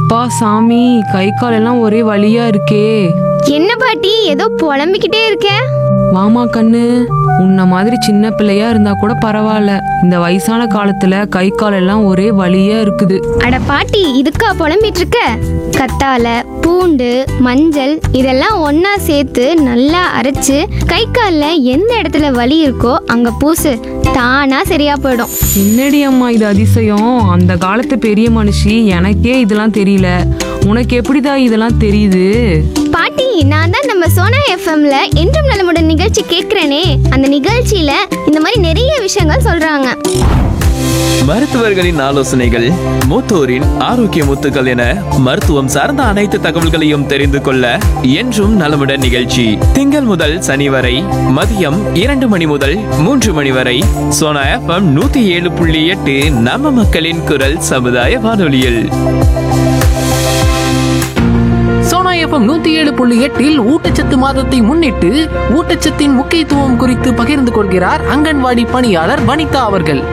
அப்பா சாமி கை கால் எல்லாம் ஒரே வலியா இருக்கே என்ன பாட்டி ஏதோ புலம்பிக்கிட்டே இருக்க வாமா கண்ணு உன்ன மாதிரி சின்ன பிள்ளையா இருந்தா கூட பரவாயில்ல இந்த வயசான காலத்துல கை கால் எல்லாம் ஒரே வலியா இருக்குது அட பாட்டி இதுக்கா புலம்பிட்டு இருக்க கத்தால பூண்டு மஞ்சள் இதெல்லாம் ஒண்ணா சேர்த்து நல்லா அரைச்சு கை காலில் எந்த இடத்துல வலி இருக்கோ அங்க பூசு தானா சரியா போயிடும் என்னடி அம்மா இது அதிசயம் அந்த காலத்து பெரிய மனுஷி எனக்கே இதெல்லாம் தெரியல உனக்கு எப்படிடா இதெல்லாம் தெரியுது பாட்டி நான் தான் நம்ம சோனா எஃப்எம்ல என்றும் நலமுடன் நிகழ்ச்சி கேட்கிறேனே அந்த நிகழ்ச்சியில இந்த மாதிரி நிறைய விஷயங்கள் சொல்றாங்க மருத்துவர்களின் ஆலோசனைகள் மூத்தோரின் ஆரோக்கிய முத்துக்கள் என மருத்துவம் சார்ந்த அனைத்து தகவல்களையும் தெரிந்து கொள்ள என்றும் நலமுடன் நிகழ்ச்சி திங்கள் முதல் சனி வரை மதியம் இரண்டு மணி முதல் மூன்று மணி வரை சோனா எஃப்எம் நூத்தி ஏழு புள்ளி எட்டு நம்ம மக்களின் குரல் சமுதாய வானொலியில் சோனா எஃப்எம் நூத்தி ஏழு புள்ளி எட்டில் ஊட்டச்சத்து மாதத்தை முன்னிட்டு ஊட்டச்சத்தின் முக்கியத்துவம் குறித்து பகிர்ந்து கொள்கிறார் அங்கன்வாடி பணியாளர் வனிதா அவர்கள்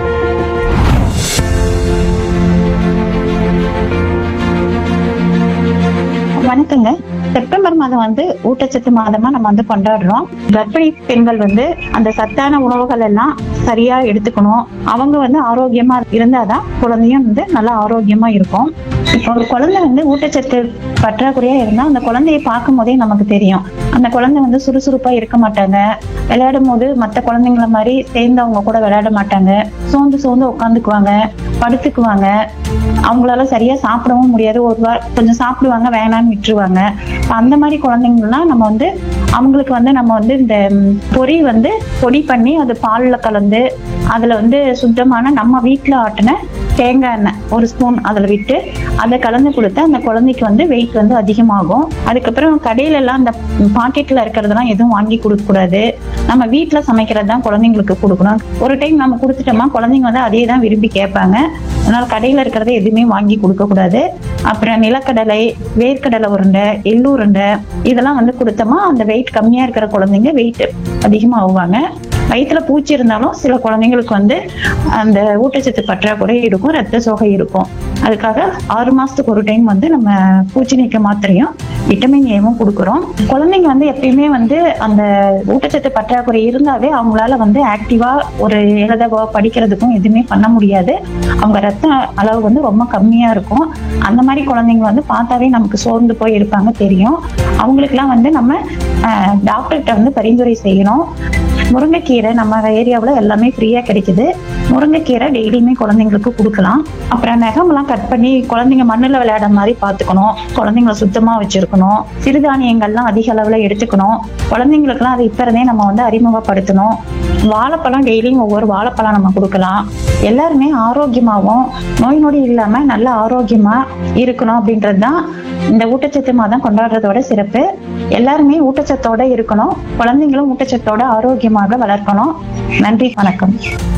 வணக்கங்க செப்டம்பர் மாதம் வந்து ஊட்டச்சத்து மாதமா நம்ம வந்து கொண்டாடுறோம் கர்ப்பிணி பெண்கள் வந்து அந்த சத்தான உணவுகள் எல்லாம் சரியா எடுத்துக்கணும் அவங்க வந்து ஆரோக்கியமா இருந்தாதான் குழந்தையும் வந்து நல்லா ஆரோக்கியமா இருக்கும் இப்போ ஒரு குழந்தை வந்து ஊட்டச்சத்து பற்றாக்குறையா இருந்தா அந்த குழந்தையை பார்க்கும் போதே நமக்கு தெரியும் அந்த குழந்தை வந்து சுறுசுறுப்பா இருக்க மாட்டாங்க விளையாடும் போது மற்ற குழந்தைங்கள மாதிரி சேர்ந்து அவங்க கூட விளையாட மாட்டாங்க சோர்ந்து சோர்ந்து உட்காந்துக்குவாங்க படுத்துக்குவாங்க அவங்களால சரியா சாப்பிடவும் முடியாது ஒரு வாரம் கொஞ்சம் சாப்பிடுவாங்க வேணாம்னு விட்டுருவாங்க அந்த மாதிரி குழந்தைங்கலாம் நம்ம வந்து அவங்களுக்கு வந்து நம்ம வந்து இந்த ம், பொரி வந்து பொடி பண்ணி அது பால்ல கலந்து அதுல வந்து சுத்தமான நம்ம வீட்ல ஆட்டின தேங்காய் எண்ணெய் ஒரு ஸ்பூன் அதுல விட்டு அதை கலந்து கொடுத்தா அந்த குழந்தைக்கு வந்து வெயிட் வந்து அதிகமாகும் அதுக்கப்புறம் கடையில எல்லாம் அந்த பாக்கெட்ல இருக்கிறதெல்லாம் எதுவும் வாங்கி கொடுக்க கூடாது நம்ம வீட்ல சமைக்கிறது தான் குழந்தைங்களுக்கு கொடுக்கணும் ஒரு டைம் நம்ம கொடுத்துட்டோமா குழந்தைங்க வந்து அதே தான் விரும்பி கேட்பாங்க அதனால கடையில இருக்கிறத எதுவுமே வாங்கி கொடுக்க கூடாது அப்புறம் நிலக்கடலை வேர்க்கடலை உருண்டை எள்ளு உருண்டை இதெல்லாம் வந்து கொடுத்தோமா அந்த வெயிட் கம்மியா இருக்கிற குழந்தைங்க வெயிட் அதிகமா ஆகுவாங்க வயிற்றுல பூச்சி இருந்தாலும் சில குழந்தைங்களுக்கு வந்து அந்த ஊட்டச்சத்து பற்றாக்குறை இருக்கும் ரத்த சோகை இருக்கும் அதுக்காக ஆறு மாசத்துக்கு ஒரு டைம் வந்து நம்ம பூச்சி நீக்க மாத்திரையும் விட்டமின் ஏவும் கொடுக்குறோம் குழந்தைங்க வந்து எப்பயுமே வந்து அந்த ஊட்டச்சத்து பற்றாக்குறை இருந்தாவே அவங்களால வந்து ஆக்டிவா ஒரு எழுதவோ படிக்கிறதுக்கும் எதுவுமே பண்ண முடியாது அவங்க ரத்த அளவு வந்து ரொம்ப கம்மியா இருக்கும் அந்த மாதிரி குழந்தைங்க வந்து பார்த்தாவே நமக்கு சோர்ந்து போய் இருப்பாங்க தெரியும் அவங்களுக்குலாம் வந்து நம்ம டாக்டர்கிட்ட வந்து பரிந்துரை செய்யணும் முருங்கைக்கீரை நம்ம ஏரியாவில் எல்லாமே ஃப்ரீயாக கிடைக்குது முருங்கைக்கீரை டெய்லியுமே குழந்தைங்களுக்கு கொடுக்கலாம் அப்புறம் நகமெல்லாம் கட் பண்ணி குழந்தைங்க மண்ணில் விளையாட மாதிரி பார்த்துக்கணும் குழந்தைங்கள சுத்தமாக வச்சிருக்கணும் சிறுதானியங்கள்லாம் அதிக அளவில் எடுத்துக்கணும் குழந்தைங்களுக்குலாம் அதை இப்போ இருந்தே நம்ம வந்து அறிமுகப்படுத்தணும் வாழைப்பழம் டெய்லியும் ஒவ்வொரு வாழைப்பழம் நம்ம கொடுக்கலாம் எல்லாருமே ஆரோக்கியமாகவும் நோய் நொடி இல்லாமல் நல்ல ஆரோக்கியமாக இருக்கணும் அப்படின்றது தான் இந்த ஊட்டச்சத்து மாதம் கொண்டாடுறதோட சிறப்பு எல்லாருமே ஊட்டச்சத்தோட இருக்கணும் குழந்தைங்களும் ஊட்டச்சத்தோட ஆரோக்கியமாக வளர்க்கணும் நன்றி வணக்கம்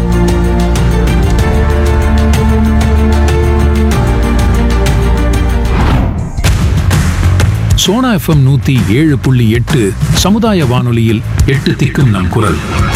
சோனா எஃப்எம் நூத்தி ஏழு புள்ளி எட்டு சமுதாய வானொலியில் எட்டு திக்கும் நம் குரல்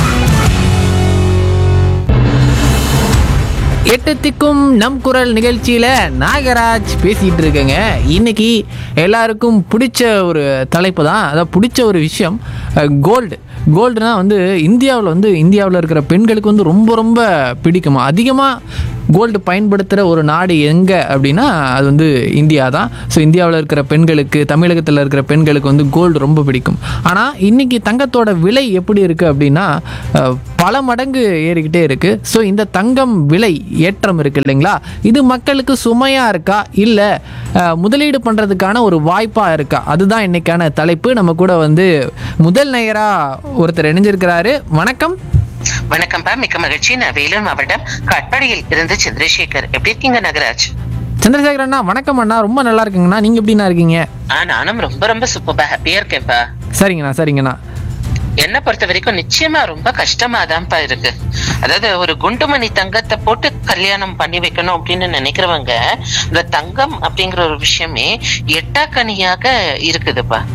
எட்டு திக்கும் நம் குரல் நிகழ்ச்சியில் நாகராஜ் பேசிகிட்டு இருக்கேங்க இன்னைக்கு எல்லாருக்கும் பிடிச்ச ஒரு தலைப்பு தான் அதாவது பிடிச்ச ஒரு விஷயம் கோல்டு கோல்டுனா வந்து இந்தியாவில் வந்து இந்தியாவில் இருக்கிற பெண்களுக்கு வந்து ரொம்ப ரொம்ப பிடிக்குமா அதிகமாக கோல்டு பயன்படுத்துகிற ஒரு நாடு எங்கே அப்படின்னா அது வந்து இந்தியா தான் ஸோ இந்தியாவில் இருக்கிற பெண்களுக்கு தமிழகத்தில் இருக்கிற பெண்களுக்கு வந்து கோல்டு ரொம்ப பிடிக்கும் ஆனால் இன்றைக்கி தங்கத்தோட விலை எப்படி இருக்குது அப்படின்னா அஹ், பல மடங்கு ஏறிக்கிட்டே இருக்குது ஸோ இந்த தங்கம் விலை ஏற்றம் இருக்குது இல்லைங்களா இது மக்களுக்கு சுமையாக இருக்கா இல்லை முதலீடு பண்ணுறதுக்கான ஒரு வாய்ப்பாக இருக்கா அதுதான் இன்னைக்கான தலைப்பு நம்ம கூட வந்து முதல் நேயராக ஒருத்தர் இணைஞ்சிருக்கிறாரு வணக்கம் வணக்கம்ப்பா மிக்க மகிழ்ச்சி நான் வேலூர் மாவட்டம் காட்பாடியில் இருந்து சந்திரசேகர் எப்படி இருக்கீங்க நகராஜ் சந்திரசேகர் அண்ணா வணக்கம் அண்ணா ரொம்ப நல்லா இருக்குங்கண்ணா நீங்கள் எப்படிண்ணா இருக்கீங்க ஆ நானும் ரொம்ப ரொம்ப சூப்பரா ஹாப்பியா இருக்கேன்ப்பா சரிங்கண்ணா சரிங்கண்ணா என்ன பொறுத்த வரைக்கும் நிச்சயமா ரொம்ப கஷ்டமா தான்ப்பா இருக்கு அதாவது ஒரு குண்டுமணி தங்கத்தை போட்டு கல்யாணம் பண்ணி வைக்கணும் அப்படின்னு நினைக்கிறவங்க இந்த தங்கம் அப்படிங்கிற ஒரு விஷயமே எட்டாக்கனியாக இருக்குதுப்பா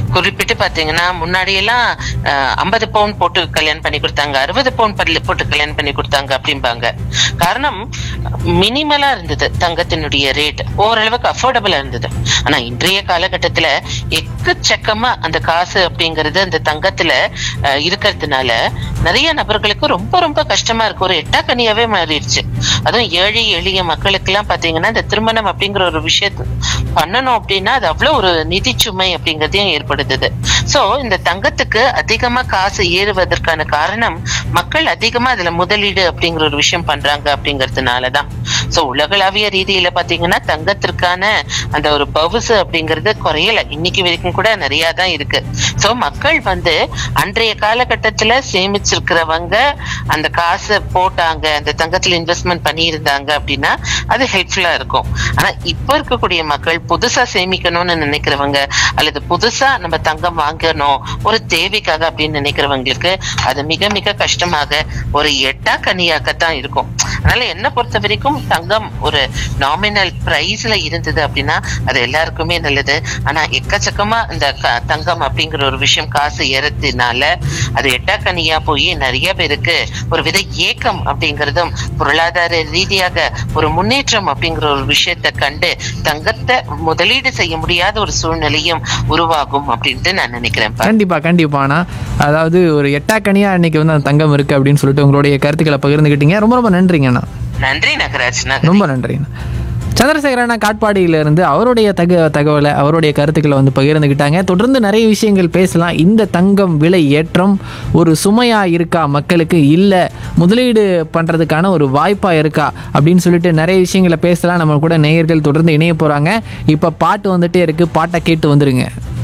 குறிப்பிட்டு பாத்தீங்கன்னா முன்னாடி எல்லாம் ஐம்பது பவுன் போட்டு கல்யாணம் பண்ணி கொடுத்தாங்க அறுபது பவுன் பல்லு போட்டு கல்யாணம் பண்ணி கொடுத்தாங்க அப்படிம்பாங்க காரணம் மினிமலா இருந்தது தங்கத்தினுடைய ரேட் ஓரளவுக்கு அஃபோர்டபுளா இருந்தது ஆனா இன்றைய காலகட்டத்துல எக்கச்சக்கமா அந்த காசு அப்படிங்கறது அந்த தங்கத்துல அஹ், இருக்கிறதுனால நிறைய நபர்களுக்கு ரொம்ப ரொம்ப கஷ்டமா இருக்கு ஒரு எட்டாக்கனியாவே மாறிடுச்சு அதுவும் ஏழை எளிய மக்களுக்கு எல்லாம் பாத்தீங்கன்னா இந்த திருமணம் அப்படிங்கிற ஒரு விஷயத்த பண்ணணும் அப்படின்னா அது அவ்வளவு ஒரு நிதி சுமை அப்படிங்கறதையும் ஏற்படுத்துது சோ இந்த தங்கத்துக்கு அதிகமா காசு ஏறுவதற்கான காரணம் மக்கள் அதிகமா அதுல முதலீடு அப்படிங்கிற ஒரு விஷயம் பண்றாங்க அப்படிங்கறதுனாலதான் சோ உலகளாவிய ரீதியில பாத்தீங்கன்னா தங்கத்திற்கான அந்த ஒரு பவுசு அப்படிங்கிறது குறையல இன்னைக்கு வரைக்கும் கூட நிறைய தான் இருக்கு சோ மக்கள் வந்து அன்றைய காலகட்டத்துல சேமிச்சிருக்கிறவங்க அந்த காசை போட்டாங்க அந்த தங்கத்துல இன்வெஸ்ட்மெண்ட் பண்ணியிருந்தாங்க அப்படின்னா அது ஹெல்ப்ஃபுல்லா இருக்கும் ஆனா இப்ப இருக்கக்கூடிய மக்கள் புதுசா சேமிக்கணும்னு நினைக்கிறவங்க அல்லது புதுசா நம்ம தங்கம் வாங்கணும் ஒரு தேவைக்காக அப்படின்னு நினைக்கிறவங்களுக்கு அது மிக மிக கஷ்டமாக ஒரு எட்டா கனியாக்கத்தான் இருக்கும் அதனால என்ன பொறுத்த வரைக்கும் தங்கம் ஒரு நாமினல் பிரைஸ்ல இருந்தது அப்படின்னா அது எல்லாருக்குமே நல்லது ஆனா எக்கச்சக்கமா இந்த க- தங்கம் அப்படிங்கிற ஒரு விஷயம் காசு ஏறதுனால அது எட்டாக்கனியா போய் நிறைய பேருக்கு ஒரு வித ஏக்கம் அப்படிங்கறதும் பொருளாதார ரீதியாக ஒரு முன்னேற்றம் அப்படிங்கிற ஒரு விஷயத்தை கண்டு தங்கத்தை முதலீடு செய்ய முடியாத ஒரு சூழ்நிலையும் உருவாகும் அப்படின்ட்டு நான் நினைக்கிறேன் பா. கண்டிப்பாக கண்டிப்பாண்ணா அதாவது ஒரு எட்டாக்கனியாக இன்னைக்கு வந்து அந்த தங்கம் இருக்குது அப்படின்னு சொல்லிட்டு உங்களுடைய கருத்துக்களை பகிர்ந்துக்கிட்டீங்க ரொம்ப ரொம்ப நன்றிங்கண்ணா நன்றி நகராஜ் நன்றி ரொம்ப நன்றிண்ணா சந்திரசேகரண்ணா காட்பாடியிலிருந்து அவருடைய தக தகவலை அவருடைய கருத்துக்களை வந்து பகிர்ந்துக்கிட்டாங்க தொடர்ந்து நிறைய விஷயங்கள் பேசலாம் இந்த தங்கம் விலை ஏற்றம் ஒரு சுமையாக இருக்கா மக்களுக்கு இல்லை முதலீடு பண்ணுறதுக்கான ஒரு வாய்ப்பாக இருக்கா அப்படின்னு சொல்லிட்டு நிறைய விஷயங்களை பேசலாம் நம்ம கூட நேயர்கள் தொடர்ந்து இணைய போகிறாங்க இப்போ பாட்டு வந்துட்டே இருக்குது பாட்டை கேட்டு வந்துருங்க